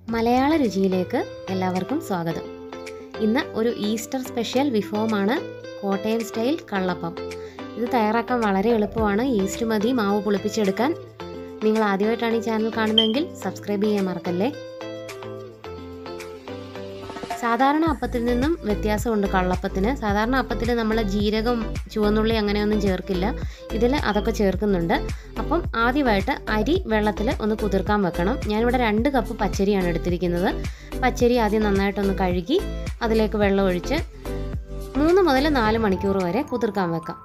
മലയാള രുചിയിലേക്ക് എല്ലാവർക്കും സ്വാഗതം ഇന്ന് ഒരു ഈസ്റ്റർ സ്പെഷ്യൽ വിഭവമാണ് കോട്ടയം സ്റ്റൈൽ കള്ളപ്പം ഇത് തയ്യാറാക്കാൻ വളരെ എളുപ്പമാണ് ഈസ്റ്റ് മതി മാവ് പുളിപ്പിച്ചെടുക്കാൻ നിങ്ങൾ ആദ്യമായിട്ടാണ് ഈ ചാനൽ കാണുന്നതെങ്കിൽ സബ്സ്ക്രൈബ് ചെയ്യാൻ മറക്കല്ലേ സാധാരണ അപ്പത്തിൽ നിന്നും വ്യത്യാസമുണ്ട് കള്ളപ്പത്തിന് സാധാരണ അപ്പത്തിൽ നമ്മൾ ജീരകം ചുവന്നുള്ളി അങ്ങനെയൊന്നും ചേർക്കില്ല ഇതിൽ അതൊക്കെ ചേർക്കുന്നുണ്ട് അപ്പം ആദ്യമായിട്ട് അരി വെള്ളത്തിൽ ഒന്ന് കുതിർക്കാൻ വെക്കണം ഞാനിവിടെ രണ്ട് കപ്പ് പച്ചരിയാണ് എടുത്തിരിക്കുന്നത് പച്ചരി ആദ്യം നന്നായിട്ടൊന്ന് കഴുകി അതിലേക്ക് വെള്ളം ഒഴിച്ച് മൂന്ന് മുതൽ നാല് മണിക്കൂർ വരെ കുതിർക്കാൻ വെക്കാം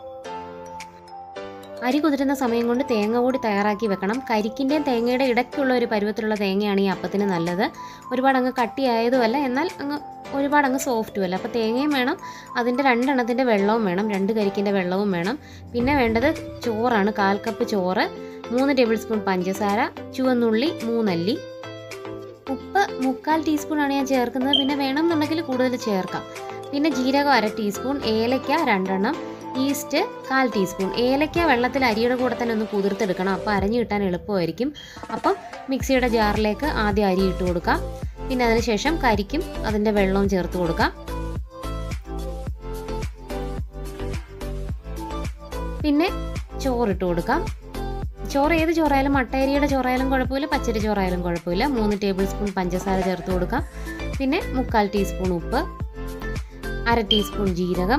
അരി കുതിരുന്ന സമയം കൊണ്ട് തേങ്ങ കൂടി തയ്യാറാക്കി വെക്കണം കരിക്കിൻ്റെയും തേങ്ങയുടെ ഇടയ്ക്കുള്ള ഒരു പരുവത്തിലുള്ള തേങ്ങയാണ് ഈ അപ്പത്തിന് നല്ലത് ഒരുപാട് അങ്ങ് കട്ടിയായതുമല്ല എന്നാൽ അങ്ങ് ഒരുപാട് അങ്ങ് സോഫ്റ്റുമല്ല അപ്പോൾ തേങ്ങയും വേണം അതിൻ്റെ രണ്ടെണ്ണത്തിൻ്റെ വെള്ളവും വേണം രണ്ട് കരിക്കിൻ്റെ വെള്ളവും വേണം പിന്നെ വേണ്ടത് ചോറാണ് കാൽ കപ്പ് ചോറ് മൂന്ന് ടേബിൾ സ്പൂൺ പഞ്ചസാര ചുവന്നുള്ളി മൂന്നല്ലി ഉപ്പ് മുക്കാൽ ടീസ്പൂണാണ് ഞാൻ ചേർക്കുന്നത് പിന്നെ വേണമെന്നുണ്ടെങ്കിൽ കൂടുതൽ ചേർക്കാം പിന്നെ ജീരകം അര ടീസ്പൂൺ ഏലയ്ക്ക രണ്ടെണ്ണം ഈസ്റ്റ് കാൽ ടീസ്പൂൺ ഏലയ്ക്ക വെള്ളത്തിൽ അരിയുടെ കൂടെ തന്നെ ഒന്ന് കുതിർത്തെടുക്കണം അപ്പോൾ അരഞ്ഞു കിട്ടാൻ എളുപ്പമായിരിക്കും അപ്പം മിക്സിയുടെ ജാറിലേക്ക് ആദ്യം അരി ഇട്ട് കൊടുക്കാം പിന്നെ അതിനുശേഷം കരിക്കും അതിൻ്റെ വെള്ളവും ചേർത്ത് കൊടുക്കാം പിന്നെ ചോറിട്ട് കൊടുക്കാം ചോറ് ഏത് ചോറായാലും മട്ടയരിയുടെ ചോറായാലും കുഴപ്പമില്ല പച്ചരി ചോറായാലും കുഴപ്പമില്ല മൂന്ന് ടേബിൾ സ്പൂൺ പഞ്ചസാര ചേർത്ത് കൊടുക്കാം പിന്നെ മുക്കാൽ ടീസ്പൂൺ ഉപ്പ് അര ടീസ്പൂൺ ജീരകം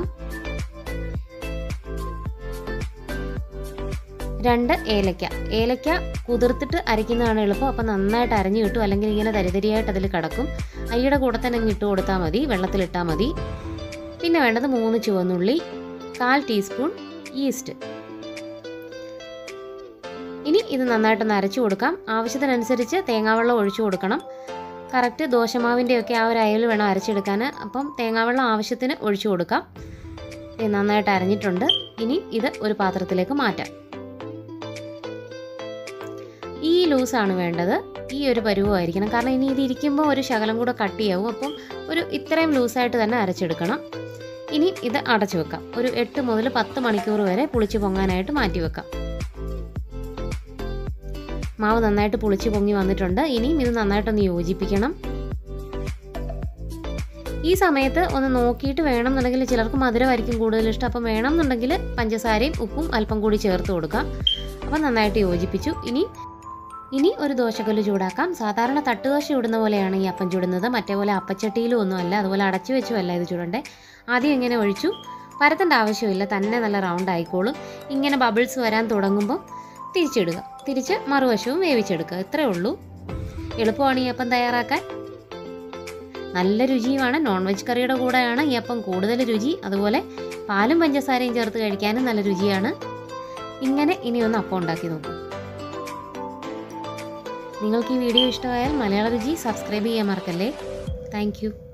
രണ്ട് ഏലക്ക ഏലക്ക കുതിർത്തിട്ട് അരയ്ക്കുന്നതാണ് എളുപ്പം അപ്പം നന്നായിട്ട് അരഞ്ഞു കിട്ടും അല്ലെങ്കിൽ ഇങ്ങനെ തരിതരിയായിട്ട് അതിൽ കിടക്കും അരിയുടെ കൂടെ തന്നെ അങ്ങ് ഇട്ട് കൊടുത്താൽ മതി വെള്ളത്തിലിട്ടാൽ മതി പിന്നെ വേണ്ടത് മൂന്ന് ചുവന്നുള്ളി കാൽ ടീസ്പൂൺ ഈസ്റ്റ് ഇനി ഇത് നന്നായിട്ടൊന്ന് അരച്ചു കൊടുക്കാം ആവശ്യത്തിനനുസരിച്ച് തേങ്ങാവെള്ളം ഒഴിച്ചു കൊടുക്കണം കറക്റ്റ് ദോശമാവിൻ്റെയൊക്കെ ആ ഒരു അയൽ വേണം അരച്ചെടുക്കാൻ അപ്പം തേങ്ങാവെള്ളം ആവശ്യത്തിന് ഒഴിച്ചു കൊടുക്കാം ഇത് നന്നായിട്ട് അരഞ്ഞിട്ടുണ്ട് ഇനി ഇത് ഒരു പാത്രത്തിലേക്ക് മാറ്റാം ഈ ലൂസാണ് വേണ്ടത് ഈ ഒരു പരുവമായിരിക്കണം കാരണം ഇനി ഇത് ഇരിക്കുമ്പോൾ ഒരു ശകലം കൂടെ കട്ടിയാവും അപ്പം ഒരു ഇത്രയും ലൂസായിട്ട് തന്നെ അരച്ചെടുക്കണം ഇനി ഇത് അടച്ചു വെക്കാം ഒരു എട്ട് മുതൽ പത്ത് മണിക്കൂർ വരെ പുളിച്ച് പൊങ്ങാനായിട്ട് മാറ്റി വെക്കാം മാവ് നന്നായിട്ട് പുളിച്ച് പൊങ്ങി വന്നിട്ടുണ്ട് ഇനിയും ഇത് നന്നായിട്ടൊന്ന് യോജിപ്പിക്കണം ഈ സമയത്ത് ഒന്ന് നോക്കിയിട്ട് വേണം എന്നുണ്ടെങ്കിൽ ചിലർക്ക് മധുരമായിരിക്കും കൂടുതൽ ഇഷ്ടം അപ്പം വേണം എന്നുണ്ടെങ്കിൽ പഞ്ചസാരയും ഉപ്പും അല്പം കൂടി ചേർത്ത് കൊടുക്കാം അപ്പം നന്നായിട്ട് യോജിപ്പിച്ചു ഇനി ഇനി ഒരു ദോശക്കല്ല് ചൂടാക്കാം സാധാരണ തട്ടുദോശ ചൂടുന്ന പോലെയാണ് ഈ അപ്പം ചൂടുന്നത് മറ്റേ പോലെ അപ്പച്ചട്ടിയിലും ഒന്നും അല്ല അതുപോലെ അടച്ചു വെച്ചും അല്ല ഇത് ചൂടണ്ടേ ആദ്യം ഇങ്ങനെ ഒഴിച്ചു പരത്തേണ്ട ആവശ്യമില്ല തന്നെ നല്ല റൗണ്ട് ആയിക്കോളും ഇങ്ങനെ ബബിൾസ് വരാൻ തുടങ്ങുമ്പോൾ തിരിച്ചിടുക തിരിച്ച് മറുവശവും വേവിച്ചെടുക്കുക ഇത്രേ ഉള്ളൂ എളുപ്പമാണ് ഈ അപ്പം തയ്യാറാക്കാൻ നല്ല രുചിയുമാണ് നോൺ വെജ് കറിയുടെ കൂടെയാണ് ഈ അപ്പം കൂടുതൽ രുചി അതുപോലെ പാലും പഞ്ചസാരയും ചേർത്ത് കഴിക്കാനും നല്ല രുചിയാണ് ഇങ്ങനെ ഇനി ഒന്ന് അപ്പം ഉണ്ടാക്കി നോക്കൂ നിങ്ങൾക്ക് ഈ വീഡിയോ ഇഷ്ടമായാൽ മലയാള രുചി സബ്സ്ക്രൈബ് ചെയ്യാൻ മറക്കല്ലേ താങ്ക്